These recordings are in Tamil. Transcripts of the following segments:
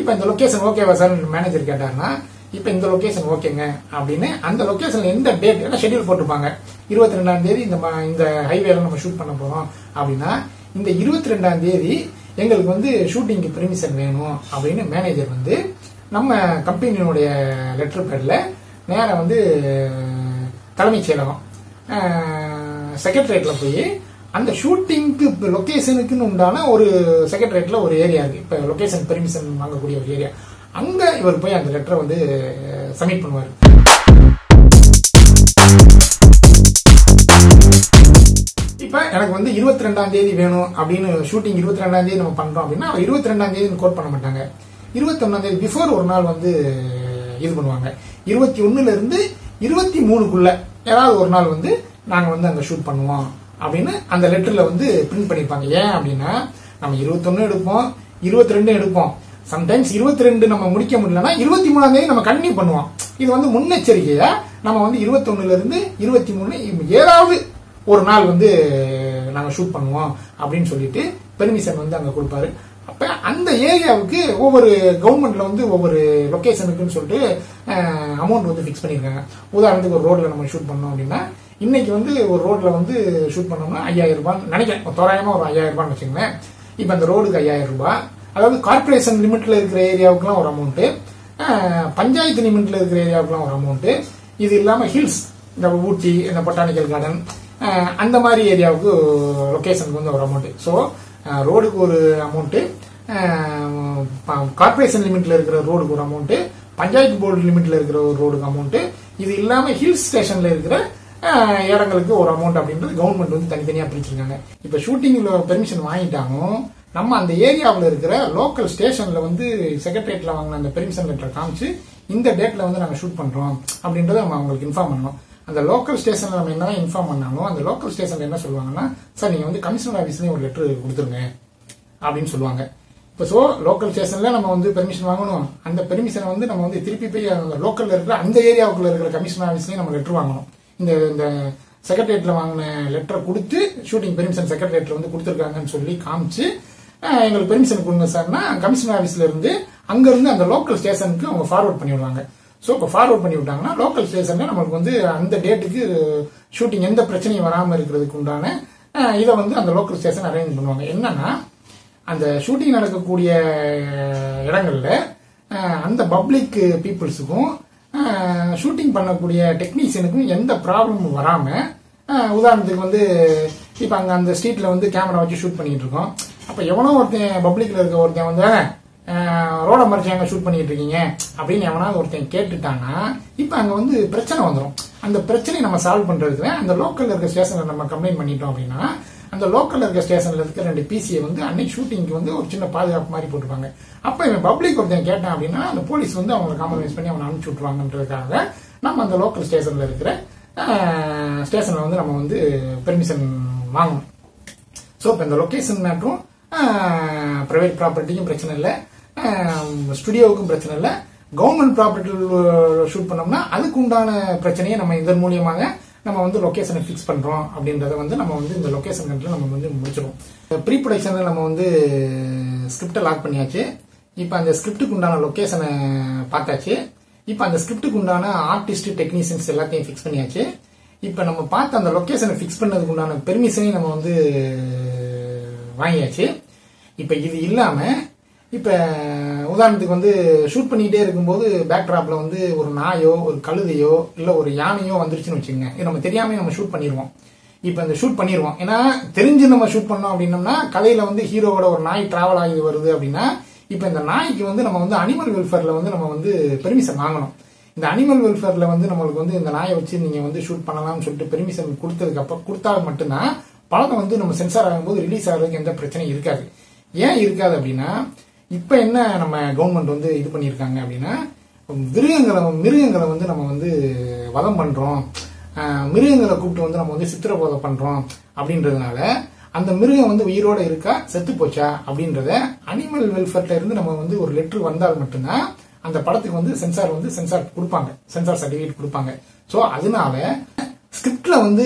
இப்போ இந்த லொகேஷன் ஓகேவா சார் மேனேஜர் கேட்டாருன்னா இப்போ இந்த லொகேஷன் ஓகேங்க அப்படின்னு அந்த லொகேஷன் எந்த டேட் எல்லாம் ஷெட்யூல் போட்டிருப்பாங்க இருபத்தி ரெண்டாம் தேதி இந்த ம- இந்த ஹைவேல நம்ம ஷூட் பண்ண போறோம் அப்படின்னா இந்த இருபத்தி ரெண்டாம் தேதி எங்களுக்கு வந்து ஷூட்டிங்க்கு பெர்மிஷன் வேணும் அப்படின்னு மேனேஜர் வந்து நம்ம கம்பெனியினுடைய லெட்டர் பேட்ல நேரா வந்து தலைமைச் செயலகம் செக்ரட்டரியேட்ல போய் அந்த ஷூட்டிங்க்கு லொகேஷனுக்குன்னு உண்டான ஒரு செக்ரட்டரியேட்ல ஒரு ஏரியா இருக்கு இப்ப லொகேஷன் பெர்மிஷன் வாங்கக்கூடிய ஒரு ஏரியா அங்க இவர் போய் அந்த லெட்டரை வந்து சப்மிட் பண்ணுவார் இப்ப எனக்கு வந்து இருபத்தி ரெண்டாம் தேதி வேணும் அப்படின்னு ஷூட்டிங் இருபத்தி ரெண்டாம் தேதி நம்ம பண்றோம் அப்படின்னா இருபத்தி ரெண்டாம் தேதி கோட் பண்ண மாட்டாங்க இருபத்தி ஒன்னாம் தேதி பிஃபோர் ஒரு நாள் வந்து இது பண்ணுவாங்க இருபத்தி ஒண்ணுல இருந்து இருபத்தி மூணுக்குள்ள ஏதாவது ஒரு நாள் வந்து நாங்க வந்து அங்க ஷூட் பண்ணுவோம் அப்படின்னு அந்த லெட்டர்ல வந்து பிரிண்ட் பண்ணிருப்பாங்க ஏன் அப்படின்னா நம்ம இருபத்தொன்னு எடுப்போம் இருபத்தி ரெண்டு எடுப்போம் சம்டைம்ஸ் இருபத்தி ரெண்டு நம்ம முடிக்க முடியலன்னா இருபத்தி மூணாம் தேதி நம்ம கண்டினியூ பண்ணுவோம் இது வந்து முன்னெச்சரிக்கையா நம்ம வந்து இருபத்தொன்னுல இருந்து இருபத்தி மூணு ஏதாவது ஒரு நாள் வந்து நாங்க ஷூட் பண்ணுவோம் அப்படின்னு சொல்லிட்டு பெர்மிஷன் வந்து அங்க கொடுப்பாரு அப்ப அந்த ஏரியாவுக்கு ஒவ்வொரு கவர்மெண்ட்ல வந்து ஒவ்வொரு லொகேஷனுக்குன்னு சொல்லிட்டு அமௌண்ட் வந்து ஃபிக்ஸ் பண்ணிருக்காங்க உதாரணத்துக்கு ஒரு ரோட்ல நம்ம ஷூட் பண்ணோம் அப்படின்னா இன்னைக்கு வந்து ஒரு ரோட்ல வந்து ஷூட் பண்ணோம்னா ஐயாயிரம் ரூபாய் நினைக்கிறேன் ஒரு தோராயமா ஒரு ஐயாயிரம் ரூபான்னு வச்சுக்கோங்களேன் இப்ப அந்த ரோடுக்கு ஐயாயிரம் ரூபாய் அதாவது கார்பரேஷன் லிமிட்ல இருக்கிற ஏரியாவுக்குலாம் ஒரு அமௌண்ட் பஞ்சாயத்து லிமிட்ல இருக்கிற ஏரியாவுக்குலாம் ஒரு அமௌண்ட் இது இல்லாம ஹில்ஸ் இந்த ஊட்டி இந்த பொட்டானிக்கல் கார்டன் அந்த மாதிரி ஏரியாவுக்கு லொகேஷனுக்கு வந்து ஒரு அமௌண்ட் ஸோ ரோடுக்கு ஒரு அமௌண்ட் கார்பரேஷன் லிமிட்ல இருக்கிற ரோடுக்கு ஒரு அமௌண்ட் பஞ்சாயத்து போர்டு லிமிட்ல இருக்கிற ஒரு ரோடுக்கு அமௌண்ட் இது இல்லாம ஹில் ஸ்டேஷன்ல இருக்கிற அஹ், இடங்களுக்கு ஒரு அமௌண்ட் அப்படின்றது கவர்மெண்ட் வந்து தனித்தனியா பிரிச்சிருக்காங்க இப்ப ஷூட்டிங்ல பெர்மிஷன் வாங்கிட்டாலும் நம்ம அந்த ஏரியாவில் இருக்கிற லோக்கல் ஸ்டேஷன்ல வந்து செக்ரட்டரியேட்ல வாங்கின அந்த பெர்மிஷன் லெட்டர் காமிச்சு இந்த டேட்ல வந்து நாங்க ஷூட் பண்றோம் அப்படின்றத நம்ம அவங்களுக்கு இன்ஃபார்ம் பண்ணணும் அந்த லோக்கல் ஸ்டேஷன்ல நம்ம என்னதான் இன்ஃபார்ம் பண்ணாலும் அந்த லோக்கல் ஸ்டேஷன்ல என்ன சொல்லுவாங்கன்னா சார் நீங்க வந்து கமிஷனர் ஆபீஸ்லயும் ஒரு லெட்டர் கொடுத்துருங்க அப்படின்னு சொல்லுவாங்க இப்போ ஸோ லோக்கல் ஸ்டேஷன்ல நம்ம வந்து பெர்மிஷன் வாங்கணும் அந்த பெர்மிஷனை வந்து நம்ம வந்து திருப்பி போய் அந்த லோக்கல்ல இருக்கிற அந்த ஏரியாவுக்குள்ள இருக்கிற கமிஷனர் ஆஃபீஸ்லயும் நம்ம லெட்டர் வாங்கணும் இந்த இந்த செக்ரட்டரியேட்ல வாங்கின லெட்டரை கொடுத்து ஷூட்டிங் பெர்மிஷன் செக்ரட்டரியேட்ல வந்து கொடுத்துருக்காங்கன்னு சொல்லி காமிச்சு அஹ், எங்களுக்கு பெர்மிஷன் கொடுங்க சார்னா கமிஷனர் ஆஃபீஸ்ல இருந்து அங்க இருந்து அந்த லோக்கல் ஸ்டேஷனுக்கு அவங்க ஃபார்வர்ட் பண்ணி விடுவாங்க ஸோ இப்போ ஃபார்வர்ட் பண்ணி விட்டாங்கன்னா லோக்கல் ஸ்டேஷன்ல நம்மளுக்கு வந்து அந்த டேட்டுக்கு ஷூட்டிங் எந்த பிரச்சனையும் வராமல் இருக்கிறதுக்கு உண்டான அஹ், இதை வந்து அந்த லோக்கல் ஸ்டேஷன் அரேஞ்ச் பண்ணுவாங்க என்னன்னா அந்த ஷூட்டிங் நடக்கக்கூடிய அஹ், இடங்கள்ல அஹ், அந்த பப்ளிக் பீப்புள்ஸுக்கும் ஷூட்டிங் பண்ணக்கூடிய டெக்னீஷியனுக்கும் எந்த ப்ராப்ளமும் வராம அஹ், உதாரணத்துக்கு வந்து இப்ப அங்க அந்த ஸ்ட்ரீட்ல வந்து கேமரா வச்சு ஷூட் பண்ணிட்டு இருக்கோம் அப்ப எவனோ ஒருத்தன் பப்ளிக்ல இருக்க ஒருத்தன் வந்து ரோட மறைச்சு அங்க ஷூட் பண்ணிட்டு இருக்கீங்க அப்படின்னு எவனாவது ஒருத்தன் கேட்டுட்டான்னா இப்ப அங்க வந்து பிரச்சனை வந்துடும் அந்த பிரச்சனையை நம்ம சால்வ் பண்றதுக்கு அந்த லோக்கல்ல இருக்க ஸ்டேஷன்ல நம்ம கம்ப்ளைண்ட் பண்ணிட்டோம் அப்படின்னா அந்த லோக்கல்ல இருக்க ஸ்டேஷன்ல இருக்க ரெண்டு பிசியை வந்து அன்னைக்கு ஷூட்டிங்க்கு வந்து ஒரு சின்ன பாதுகாப்பு மாதிரி போட்டுருப்பாங்க அப்ப இவன் பப்ளிக் ஒருத்தன் கேட்டான் அப்படின்னா அந்த போலீஸ் வந்து அவங்களை காம்ப்ரமைஸ் பண்ணி அவனை அனுப்பிச்சு விட்டுருவாங்கன்றதுக்காக நம்ம அந்த லோக்கல் ஸ்டேஷன்ல இருக்கிற ஸ்டேஷன்ல வந்து நம்ம வந்து பெர்மிஷன் வாங்கணும் ஸோ இப்போ இந்த லொக்கேஷன் மேட்ரும் ப்ரைவேட் ப்ராப்பர்ட்டிக்கும் பிரச்சனை இல்லை ஸ்டுடியோவுக்கும் பிரச்சனை இல்லை கவர்மெண்ட் ப்ராப்பர்ட்டியில் ஷூட் பண்ணோம்னா அதுக்கு உண்டான பிரச்சனையை நம்ம இதன் மூலியமாக நம்ம வந்து லொக்கேஷனை ஃபிக்ஸ் பண்றோம் அப்படின்றத வந்து நம்ம வந்து இந்த லொக்கேஷன் கண்ட்ரில் நம்ம வந்து முடிச்சிருவோம் ப்ரீ ப்ரொடக்ஷனில் நம்ம வந்து ஸ்கிரிப்டை லாக் பண்ணியாச்சு இப்போ அந்த ஸ்கிரிப்டுக்கு உண்டான லொக்கேஷனை பார்த்தாச்சு இப்போ அந்த ஸ்கிரிப்டுக்கு உண்டான ஆர்டிஸ்ட் டெக்னீஷியன்ஸ் எல்லாத்தையும் ஃபிக்ஸ் பண்ணியாச்சு இப்போ நம்ம பார்த்த அந்த லொக்கேஷனை ஃபிக்ஸ் பண்ணதுக்கு உண்டான பெர்மிஷனையும் நம்ம வந்து வாங்கியாச்சு இப்போ இது இல்லாம இப்போ உதாரணத்துக்கு வந்து ஷூட் பண்ணிக்கிட்டே இருக்கும்போது பேக் ட்ராப்ல வந்து ஒரு நாயோ ஒரு கழுதையோ இல்லை ஒரு யானையோ வந்துருச்சுன்னு வச்சுக்கோங்க இது நம்ம தெரியாம நம்ம ஷூட் பண்ணிடுவோம் இப்போ இந்த ஷூட் பண்ணிடுவோம் ஏன்னா தெரிஞ்சு நம்ம ஷூட் பண்ணோம் அப்படின்னம்னா கதையில வந்து ஹீரோவோட ஒரு நாய் டிராவல் ஆகி வருது அப்படின்னா இப்போ இந்த நாய்க்கு வந்து நம்ம வந்து அனிமல் வெல்ஃபேர்ல வந்து நம்ம வந்து பெர்மிஷன் வாங்கணும் இந்த அனிமல் வெல்ஃபேர்ல வந்து நம்மளுக்கு வந்து இந்த நாயை வச்சு நீங்க வந்து ஷூட் பண்ணலாம்னு சொல்லிட்டு பெர்மிஷன் கொடுத்ததுக்கு அப்புறம் கொடுத்தா மட்டும்தான் படம் வந்து நம்ம சென்சார் ஆகும்போது ரிலீஸ் ஆகிறதுக்கு எந்த பிரச்சனையும் இருக்காது ஏன் இருக்காது அப்படின்னா இப்ப என்ன நம்ம கவர்மெண்ட் வந்து இது பண்ணியிருக்காங்க அப்படின்னா மிருகங்களை மிருகங்களை வந்து நம்ம வந்து வதம் பண்றோம் ஆஹ் மிருகங்களை கூப்பிட்டு வந்து நம்ம வந்து சித்திரபோதை பண்றோம் அப்படின்றதுனால அந்த மிருகம் வந்து உயிரோட இருக்கா செத்து போச்சா அப்படின்றத அனிமல் வெல்ஃபேர்ல இருந்து நம்ம வந்து ஒரு லெட்டர் வந்தால் மட்டும்தான் அந்த படத்துக்கு வந்து சென்சார் வந்து சென்சார் கொடுப்பாங்க சென்சார் சர்டிபிகேட் கொடுப்பாங்க ஸோ அதனால ஸ்கிரிப்ட்ல வந்து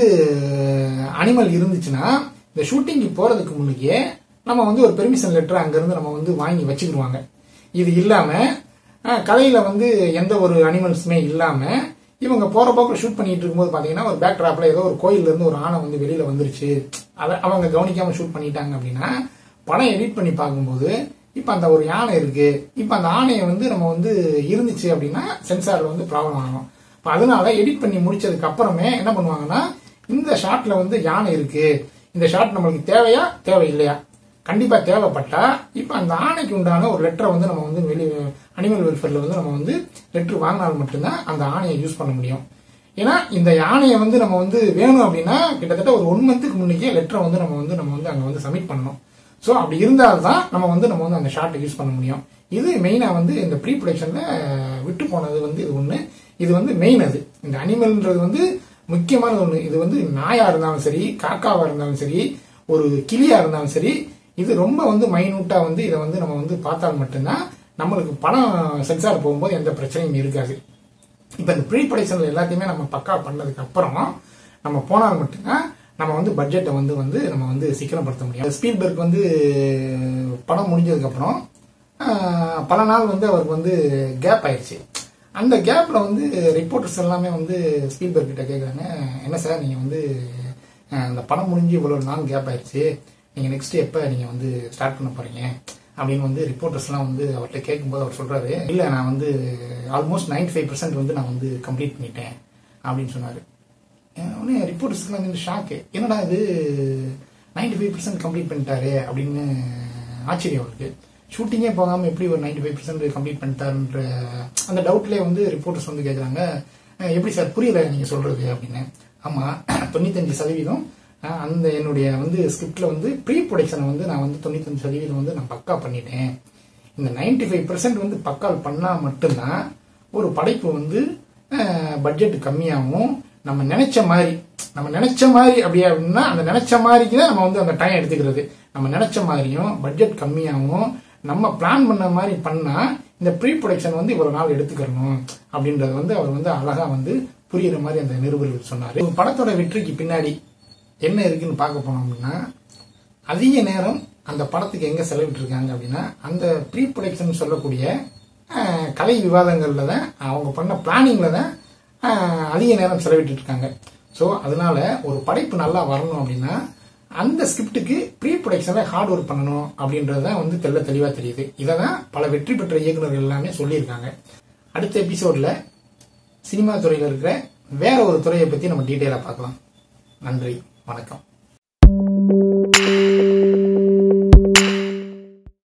அனிமல் இருந்துச்சுன்னா இந்த ஷூட்டிங்க்கு போறதுக்கு முன்னுக்கே நம்ம வந்து ஒரு பெர்மிஷன் லெட்டர் அங்கிருந்து நம்ம வந்து வாங்கி வச்சுக்கிடுவாங்க இது இல்லாம அஹ், கதையில வந்து எந்த ஒரு அனிமல்ஸுமே இல்லாம இவங்க போற போக்கில் ஷூட் பண்ணிட்டு இருக்கும்போது பாத்தீங்கன்னா ஒரு பேக் டிராப்ல ஏதோ ஒரு கோயில்ல இருந்து ஒரு ஆணை வந்து வெளியில வந்துருச்சு அதை அவங்க கவனிக்காம ஷூட் பண்ணிட்டாங்க அப்படின்னா படம் எடிட் பண்ணி பார்க்கும்போது இப்ப அந்த ஒரு யானை இருக்கு இப்ப அந்த ஆணையை வந்து நம்ம வந்து இருந்துச்சு அப்படின்னா சென்சார்ல வந்து ப்ராப்ளம் ஆகும் இப்ப அதனால எடிட் பண்ணி முடிச்சதுக்கு அப்புறமே என்ன பண்ணுவாங்கன்னா இந்த ஷாட்ல வந்து யானை இருக்கு இந்த ஷாட் நம்மளுக்கு தேவையா தேவையில்லையா கண்டிப்பா தேவைப்பட்டா இப்ப அந்த ஆணைக்கு உண்டான ஒரு லெட்டரை வந்து நம்ம வந்து வெளி அனிமல் வெல்ஃபேர்ல வந்து நம்ம வந்து லெட்டர் வாங்கினால் மட்டும்தான் அந்த ஆணையை யூஸ் பண்ண முடியும் ஏன்னா இந்த யானையை வந்து நம்ம வந்து வேணும் அப்படின்னா கிட்டத்தட்ட ஒரு ஒன் மந்த்துக்கு முன்னைக்கே லெட்டரை வந்து நம்ம வந்து நம்ம வந்து அங்க வந்து சப்மிட் பண்ணணும் ஸோ அப்படி இருந்தால்தான் நம்ம வந்து நம்ம வந்து அந்த ஷார்ட்டை யூஸ் பண்ண முடியும் இது மெயினா வந்து இந்த ப்ரீ ப்ரொடக்ஷன்ல விட்டு போனது வந்து இது ஒண்ணு இது வந்து மெயின் அது இந்த அனிமல்ன்றது வந்து முக்கியமானது ஒண்ணு இது வந்து நாயா இருந்தாலும் சரி காக்காவா இருந்தாலும் சரி ஒரு கிளியா இருந்தாலும் சரி இது ரொம்ப வந்து மைனூட்டா வந்து இதை வந்து நம்ம வந்து பார்த்தால் மட்டும்தான் நம்மளுக்கு பணம் சென்சார் போகும்போது எந்த பிரச்சனையும் இருக்காது இப்ப இந்த ப்ரீ ப்ரொடக்ஷன்ல எல்லாத்தையுமே நம்ம பக்கா பண்ணதுக்கு அப்புறம் நம்ம போனால் மட்டும்தான் நம்ம வந்து பட்ஜெட்டை வந்து வந்து நம்ம வந்து சீக்கிரப்படுத்த முடியும் ஸ்பீல்பர்க் வந்து படம் முடிஞ்சதுக்கு அப்புறம் ஆஹ், பல நாள் வந்து அவருக்கு வந்து கேப் ஆயிடுச்சு அந்த கேப்ல வந்து ரிப்போர்ட்டர்ஸ் எல்லாமே வந்து ஸ்பீல்பர்க் கிட்ட கேக்குறாங்க என்ன சார் நீங்க வந்து ஆஹ், அந்த படம் முடிஞ்சு இவ்வளவு நாள் கேப் ஆயிடுச்சு நீங்க நெக்ஸ்ட் எப்ப நீங்க வந்து ஸ்டார்ட் பண்ண போறீங்க அப்படின்னு வந்து ரிப்போர்ட்டர்ஸ்லாம் வந்து அவர்கிட்ட கேட்கும்போது அவர் சொல்றாரு இல்ல நான் வந்து ஆல்மோஸ்ட் 95% ஃபைவ் பர்சன்ட் வந்து நான் வந்து கம்ப்ளீட் பண்ணிட்டேன் அப்படின்னு சொன்னாரு அஹ் உடனே ரிப்போர்ட்டர்ஸ்க்குலாம் வந்து ஷாக்கு என்னடா இது 95% ஃபைவ் பர்சன்ட் கம்ப்ளீட் பண்ணிட்டாரு அப்படின்னு ஆச்சரியம் அவருக்கு ஷூட்டிங்கே போகாம எப்படி ஒரு 95% ஃபைவ் பர்சன்ட் கம்ப்ளீட் பண்ணிட்டாருன்ற அந்த டவுட்லேயே வந்து ரிப்போர்ட்டர்ஸ் வந்து கேட்குறாங்க எப்படி சார் புரியல நீங்க சொல்றது அப்படின்னு ஆமா தொண்ணூத்தஞ்சு சதவீதம் அஹ், அந்த என்னுடைய வந்து ஸ்கிரிப்ட்ல வந்து ப்ரீ ப்ரொடக்ஷனை வந்து நான் வந்து தொண்ணூத்தஞ்சு சதவீதம் வந்து நான் பக்கா பண்ணிட்டேன் இந்த 95% ஃபைவ் பர்சன்ட் வந்து பக்கால் பண்ணா மட்டும்தான் ஒரு படைப்பு வந்து பட்ஜெட் கம்மியாகும் நம்ம நினைச்ச மாதிரி நம்ம நினைச்ச மாதிரி அப்படியே அப்படின்னா அந்த நினைச்ச மாதிரிக்கு தான் நம்ம வந்து அந்த டைம் எடுத்துக்கிறது நம்ம நினைச்ச மாதிரியும் பட்ஜெட் கம்மியாகும் நம்ம பிளான் பண்ண மாதிரி பண்ணா இந்த ப்ரீ ப்ரொடக்ஷன் வந்து இவ்வளவு நாள் எடுத்துக்கணும் அப்படின்றது வந்து அவர் வந்து அழகா வந்து புரியுற மாதிரி அந்த நிருபர்கள் சொன்னாரு ஒரு படத்தோட வெற்றிக்கு பின்னாடி என்ன இருக்குன்னு பார்க்க போனோம் அப்படின்னா அதிக நேரம் அந்த படத்துக்கு எங்க செலவிட்டிருக்காங்க அப்படின்னா அந்த ப்ரீ ப்ரொடக்ஷன் சொல்லக்கூடிய அஹ், கலை விவாதங்கள்ல தான் அவங்க பண்ண பிளானிங்ல தான் அஹ், அதிக நேரம் செலவிட்டு இருக்காங்க ஸோ அதனால ஒரு படைப்பு நல்லா வரணும் அப்படின்னா அந்த ஸ்கிரிப்டுக்கு ப்ரீ ப்ரொடக்ஷன்ல ஹார்ட் ஒர்க் பண்ணணும் அப்படின்றது தான் வந்து தெள்ள தெளிவா தெரியுது இதை தான் பல வெற்றி பெற்ற இயக்குநர்கள் எல்லாமே சொல்லியிருக்காங்க அடுத்த எபிசோட்ல சினிமா துறையில இருக்கிற வேற ஒரு துறையை பத்தி நம்ம டீட்டெயிலா பார்க்கலாம் நன்றி வணக்கம்